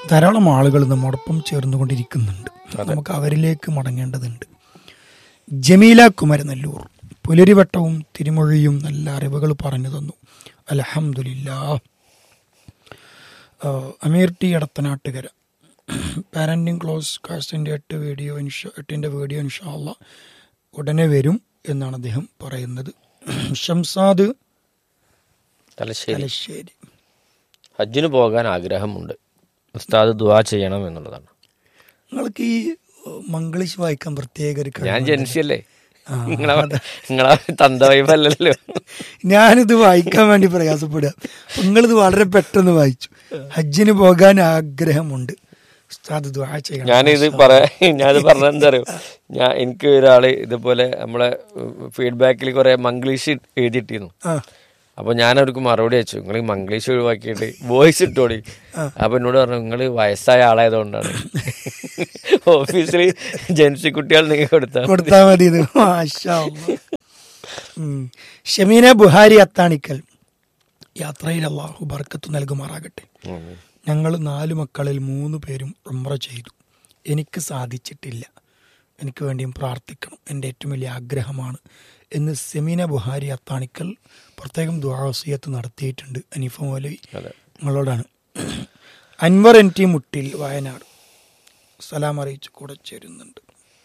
ധാരാളം ആളുകൾ നമ്മോടൊപ്പം ചേർന്നുകൊണ്ടിരിക്കുന്നുണ്ട് നമുക്ക് അവരിലേക്ക് മടങ്ങേണ്ടതുണ്ട് ജമീല കുമരനെല്ലൂർ പുലരിവട്ടവും തിരുമൊഴിയും നല്ല അറിവുകൾ പറഞ്ഞു തന്നു അലഹമില്ലാ അമീർ ടി എടത്തനാട്ടുകര പാരന്റിങ് ക്ലോസ് കാസ്റ്റിൻ്റെ എട്ട് വീഡിയോ ഇൻഷാ എട്ടിൻ്റെ വീഡിയോ ഇൻഷാല്ല ഉടനെ വരും എന്നാണ് അദ്ദേഹം പറയുന്നത് ഷംസാദ് തലശ്ശേരി തലശ്ശേരി ഹജ്ജിന് പോകാൻ ആഗ്രഹമുണ്ട് ഉസ്താദ് ദുവാ ചെയ്യണം എന്നുള്ളതാണ് നിങ്ങൾക്ക് ഈ മംഗ്ലീഷ് വായിക്കാൻ പ്രത്യേക ഒരു കഴിവുണ്ട്. ഞാൻ ജൻസിയല്ലേ നിങ്ങളെ നിങ്ങളെ തന്ത വൈബല്ലല്ലോ ഞാനിത് വായിക്കാൻ വേണ്ടി പ്രയാസപ്പെടുക അപ്പൊ നിങ്ങളിത് വളരെ പെട്ടെന്ന് വായിച്ചു ഹജ്ജിന് പോകാൻ ആഗ്രഹമുണ്ട് ഉസ്താദ് ദുആ ചെയ്യണം ഞാനിത് പറയാ ഞാനിത് പറഞ്ഞത് എന്താ അറിയോ ഞാൻ എനിക്ക് ഒരാള് ഇതുപോലെ നമ്മളെ ഫീഡ്ബാക്കിൽ കുറെ മംഗ്ലീഷ് എഴുതിയിട്ടിരുന്നു ആ അപ്പൊ ഞാൻ അവർക്ക് മറുപടി അയച്ചു നിങ്ങൾ മംഗ്ലീഷ് ഒഴിവാക്കിയിട്ട് വോയിസ് ഇട്ടോടി അപ്പൊ എന്നോട് പറഞ്ഞു നിങ്ങൾ വയസ്സായ ആളായതുകൊണ്ടാണ് ഓഫീസിൽ ജൻസി കുട്ടികൾ നിങ്ങൾ കൊടുത്താൽ കൊടുത്താ മതി ഇത് മാഷാ അല്ലാ. ഉം. ഷമീന ബുഹാരി അത്താണിക്കൽ യാത്രയിൽ അള്ളാഹു ബർക്കത്ത് നൽകുമാറാകട്ടെ ഞങ്ങൾ നാല് മക്കളിൽ മൂന്ന് പേരും ഉംറ ചെയ്തു എനിക്ക് സാധിച്ചിട്ടില്ല എനിക്ക് വേണ്ടിയും പ്രാർത്ഥിക്കണം എൻ്റെ ഏറ്റവും വലിയ ആഗ്രഹമാണ് എന്ന് സെമീന ബുഹാരി അത്താണിക്കൽ പ്രത്യേകം ദ്വാവസീയത്ത് നടത്തിയിട്ടുണ്ട് അനീഫ മൗലവി അതെ നിങ്ങളോടാണ് അൻവർ എൻ ടി മുട്ടിൽ വയനാട് സലാം അറിയിച്ച് കൂടെ ചേരുന്നുണ്ട്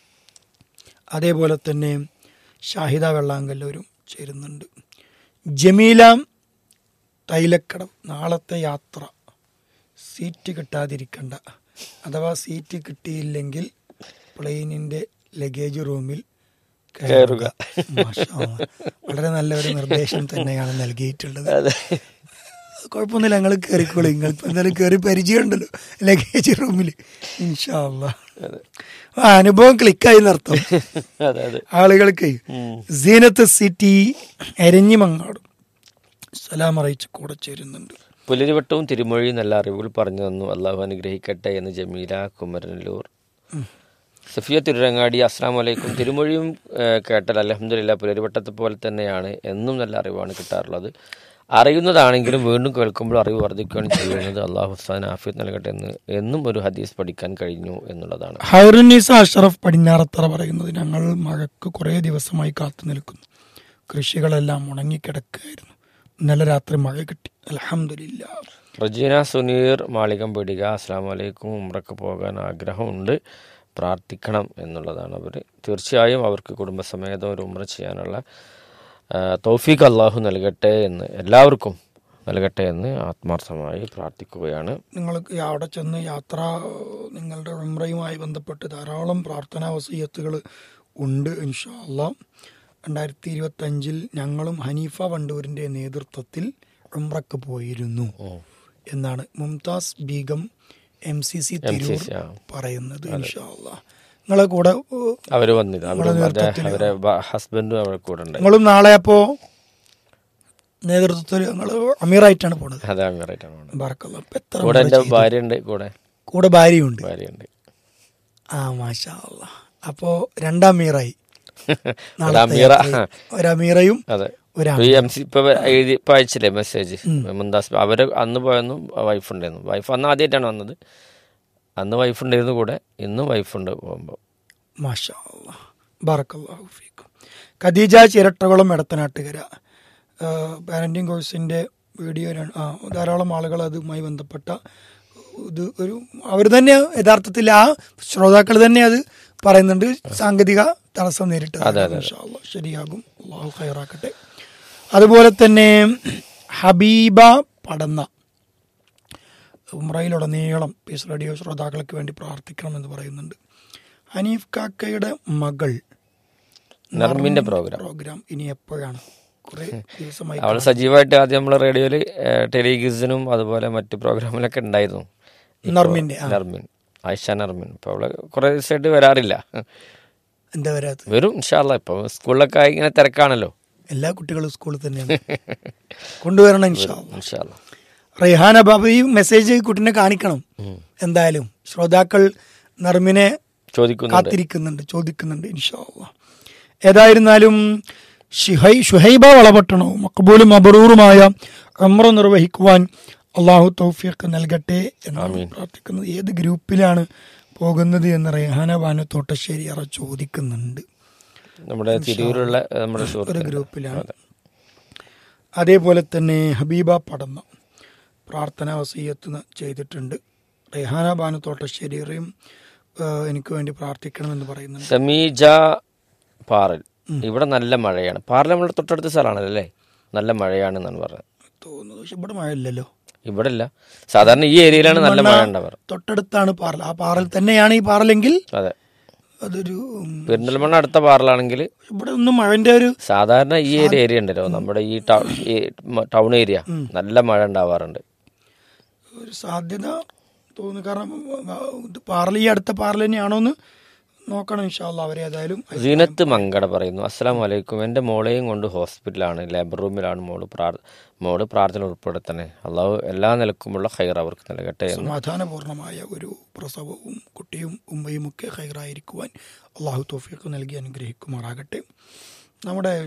അതേപോലെ തന്നെ ഷാഹിദ വെള്ളാങ്കല്ലൂരും ചേരുന്നുണ്ട് ജമീല തൈലക്കടം നാളത്തെ യാത്ര സീറ്റ് കിട്ടാതിരിക്കണ്ട അഥവാ സീറ്റ് കിട്ടിയില്ലെങ്കിൽ പ്ലെയിനിന്റെ ലഗേജ് റൂമിൽ കയറുക മാഷാ അല്ലാ. വളരെ നല്ലൊരു നിർദ്ദേശം തന്നെയാണ് നൽകിയിട്ടുള്ളത് അതെ കുഴപ്പമൊന്നുമില്ല ഞങ്ങൾ കയറിക്കോളൂ നിങ്ങൾക്ക് എന്തായാലും കയറി പരിചയമുണ്ടല്ലോ ലഗേജ് റൂമിൽ ഇൻഷാല്ല ആ അനുഭവം ക്ലിക്കായി നടത്തും അതെ അതെ ആളുകൾക്ക് ഉം. സീനത്ത് സിറ്റി എരഞ്ഞിമങ്ങാടും സലാം അറിയിച്ച് കൂടെ ചേരുന്നുണ്ട് പുലരിവട്ടവും തിരുമൊഴിയും നല്ല അറിവുകൾ പറഞ്ഞു തന്നു അള്ളാഹു അനുഗ്രഹിക്കട്ടെ എന്ന് ജമീല കുമരനല്ലൂർ സഫിയ തിരുരങ്ങാടി അസ്സാം വലൈക്കും തിരുമൊഴിയും ഏഹ്, കേട്ടാൽ അലഹമില്ല പുലരിവട്ടത്തെ പോലെ തന്നെയാണ് എന്നും നല്ല അറിവാണ് കിട്ടാറുള്ളത് അറിയുന്നതാണെങ്കിലും വീണ്ടും കേൾക്കുമ്പോൾ അറിവ് വർദ്ധിക്കുകയാണ് ചെയ്യുന്നത് അള്ളാഹു ഹുസാൻ ആഫിയത്ത് നൽകട്ടെ എന്ന് എന്നും ഒരു ഹദീസ് പഠിക്കാൻ കഴിഞ്ഞു എന്നുള്ളതാണ് ഹൈറുന്നീസ അഷറഫ് പടിഞ്ഞാറത്തറ പറയുന്നത് ഞങ്ങൾ മഴക്ക് കുറേ ദിവസമായി കാത്തു നിൽക്കുന്നു കൃഷികളെല്ലാം ഉണങ്ങിക്കിടക്കുകയായിരുന്നു ഇന്നലെ രാത്രി മഴ കിട്ടി അലഹമില്ല റജീന സുനീർ മാളികം പേടിക അസ്സാം വലൈക്കും ഉമ്രക്ക് പോകാൻ ആഗ്രഹമുണ്ട് പ്രാർത്ഥിക്കണം എന്നുള്ളതാണ് അവർ തീർച്ചയായും അവർക്ക് കുടുംബസമേതം ഒരു ഉമ്ര ചെയ്യാനുള്ള ആ, തൗഫീഖ് അള്ളാഹു നൽകട്ടെ എന്ന് എല്ലാവർക്കും നൽകട്ടെ എന്ന് ആത്മാർത്ഥമായി പ്രാർത്ഥിക്കുകയാണ് നിങ്ങൾ അവിടെ ചെന്ന് യാത്ര നിങ്ങളുടെ ഉംറയുമായി ബന്ധപ്പെട്ട് ധാരാളം പ്രാർത്ഥനാ വസീയത്തുകൾ ഉണ്ട് ഇൻഷാല്ല രണ്ടായിരത്തി ഇരുപത്തി അഞ്ചിൽ ഞങ്ങളും ഹനീഫ വണ്ടൂരിന്റെ നേതൃത്വത്തിൽ ഉംറക്ക് പോയിരുന്നു എന്നാണ് Mumtaz Begum M C C Tirur ആ. പറയുന്നത് ഇൻഷാല്ല നിങ്ങളെ കൂടെ ഏഹ്, അവർ വന്നില്ല അവർ അവരെ ഹസ്ബൻഡും അവരുടെ കൂടെ ഉണ്ട് നിങ്ങളും നാളെ അപ്പോ നേതൃത്വത്തിൽ നിങ്ങൾ അമീറായിട്ടാണ് പോണത് അതെ അങ്ങനെയായിട്ടാണ് ബാർക്കല്ല അപ്പൊ എത്ര കൂടെ ഉംറ എൻ്റെ ചെയ്തു? ഭാര്യ ഉണ്ട് കൂടെ കൂടെ ഭാര്യയുണ്ട് ഭാര്യയുണ്ട് ആ മാഷാ അല്ലാ. അപ്പോ രണ്ടാം മീറായി ഒരു അമീറ ഒരു അമീറയും അതെ ഒരു ഈ എം സി ഇപ്പൊ എഴുതി ഇപ്പൊ അയച്ചില്ലേ മെസ്സേജ് മുന്താസ് അവര് അന്ന് പോയെന്നു വൈഫ് ഉണ്ടായിരുന്നു വൈഫ് അന്ന് ആദ്യമായിട്ടാണ് വന്നത് അന്ന് വൈഫ് ഉണ്ടായിരുന്നു കൂടെ ഇന്നും വൈഫ് ഉണ്ട് പോകുമ്പോ മാഷാ അല്ലാ. ബാറക്കല്ലാഹു ഫീക്കും ഖദീജ ചിരട്ടകുളം എടത്തനാട്ടുകര പാരന്റിങ് കോഴ്സിന്റെ വീഡിയോ ര- ആ, ധാരാളം ആളുകൾ അതുമായി ബന്ധപ്പെട്ട ഇത് ഒരു അവർ തന്നെ യഥാർത്ഥത്തിൽ ആ ശ്രോതാക്കൾ തന്നെ അത് പറയുന്നുണ്ട് സാങ്കേതിക തടസ്സം നേരിട്ട് ശരിയാകും അള്ളാഹു ഖൈറാക്കട്ടെ അതുപോലെ തന്നെ ഹബീബ പടന്ന ഉമ്രയിലുടനീളം പീസ് റേഡിയോ ശ്രോതാക്കൾക്ക് വേണ്ടി പ്രാർത്ഥിക്കണമെന്ന് പറയുന്നുണ്ട് ഹനീഫ് കാക്കയുടെ മകൾ നർമിന്റെ പ്രോഗ്രാം പ്രോഗ്രാം ഇനി എപ്പോഴാണ് കുറെ ദിവസമായി അവൾ സജീവമായിട്ട് ആദ്യം നമ്മളെ റേഡിയോയില് ടെലിഗിസിനും അതുപോലെ മറ്റു പ്രോഗ്രാമിലൊക്കെ ഉണ്ടായിരുന്നു ഇപ്പൊ നർമിന്റെ, ആ. നർമിൻ ആയിഷ നർമിൻ ഇപ്പൊ അവള് കുറെ ദിവസമായിട്ട് വരാറില്ല എന്താ വരാത്തത് വരും ഇൻഷാല്ല ഇപ്പൊ സ്കൂളിലൊക്കെ ആയി ഇങ്ങനെ തിരക്കാണല്ലോ എല്ലാ കുട്ടികളും സ്കൂളിൽ തന്നെയാണ് കൊണ്ടുവരണം ഇൻഷാ അല്ലാ. ഇൻഷാല്ല റെയ്ഹാന ബാബു ഈ മെസ്സേജ് കുട്ടിനെ കാണിക്കണം എന്തായാലും ശ്രോതാക്കൾ നർമിനെ ചോദിക്കുന്നുണ്ട് കാത്തിരിക്കുന്നുണ്ട് ചോദിക്കുന്നുണ്ട് ഇൻഷാ അല്ലാ. ഏതായിരുന്നാലും ഷിഹൈ ഷുഹൈബ വളപട്ടണവും മക്ബൂലും അബറൂറുമായ അമ്ര നിർവഹിക്കുവാൻ അള്ളാഹു തൗഫീഖ് നൽകട്ടെ എന്നാണ് പ്രാർത്ഥിക്കുന്നത് ഏത് ഗ്രൂപ്പിലാണ് പോകുന്നത് എന്ന് റെഹാന ബാനു തോട്ടശ്ശേരി അറ ചോദിക്കുന്നുണ്ട് നമ്മുടെ തിരൂരുള്ള ഏഹ്, നമ്മുടെ ഒരു സുഹൃത്ത് ഗ്രൂപ്പിലാണ് അതേപോലെ തന്നെ ഹബീബ പടന്ന പ്രാർത്ഥന വസീയത്ത് ന- ചെയ്തിട്ടുണ്ട് റെഹാന ബാനു തോട്ടശ്ശേരിയും ഏഹ്, എനിക്ക് വേണ്ടി പ്രാർത്ഥിക്കണമെന്ന് പറയുന്നുണ്ട് സമീജ പാറൽ ഇവിടെ നല്ല മഴയാണ് പാറൽ നമ്മുടെ തൊട്ടടുത്ത സ്ഥലമാണല്ലോ അല്ലേ നല്ല മഴയാണെന്നാണ് പറഞ്ഞത് തോന്നുന്നു പക്ഷെ ഇവിടെ മഴ ഇല്ലല്ലോ ഇവിടെ ഇല്ല സാധാരണ ഈ ഏരിയയിലാണ് നല്ല മഴ ഉണ്ടാവാറ് തൊട്ടടുത്താണ് പാറൽ ആ പാറൽ തന്നെയാണ് ഈ പാറലെങ്കിൽ അതെ അതൊരു ഉം, പെരിന്തൽമണ്ണ അടുത്ത പാറലാണെങ്കിൽ ഇവിടെ ഒന്നും മഴന്റെ ഒരു സാധാരണ ഈ ഒരു ഏരിയ ഉണ്ടല്ലോ നമ്മുടെ ഈ ടൗ- ഈ മ- ടൗൺ ഏരിയ നല്ല മഴ ഉണ്ടാവാറുണ്ട് ഒരു സാധ്യത തോന്നുന്നു കാരണം ആ, ഇത് പാറൽ ഈ അടുത്ത പാറൽ തന്നെയാണോ എന്ന് നോക്കണം ഇൻഷാല്ല അവരെ ഏതായാലും സീനത്ത് മങ്കട പറയുന്നു അസ്സാം വലൈക്കും എൻ്റെ മോളെയും കൊണ്ട് ഹോസ്പിറ്റലാണ് ലേബർ റൂമിലാണ് മോള് പ്രാർ മോള് പ്രാർത്ഥന ഉൾപ്പെടുത്തണേ അള്ളാഹു എല്ലാ നിലക്കുമുള്ള ഹൈർ അവർക്ക് നൽകട്ടെ എന്ന് സമാധാനപൂർണമായ ഒരു പ്രസവവും കുട്ടിയും ഉമ്മയും ഒക്കെ ഹൈറായിരിക്കുവാൻ അള്ളാഹു തോഫിക്ക് നൽകി അനുഗ്രഹിക്കുമാറാകട്ടെ നമ്മുടെ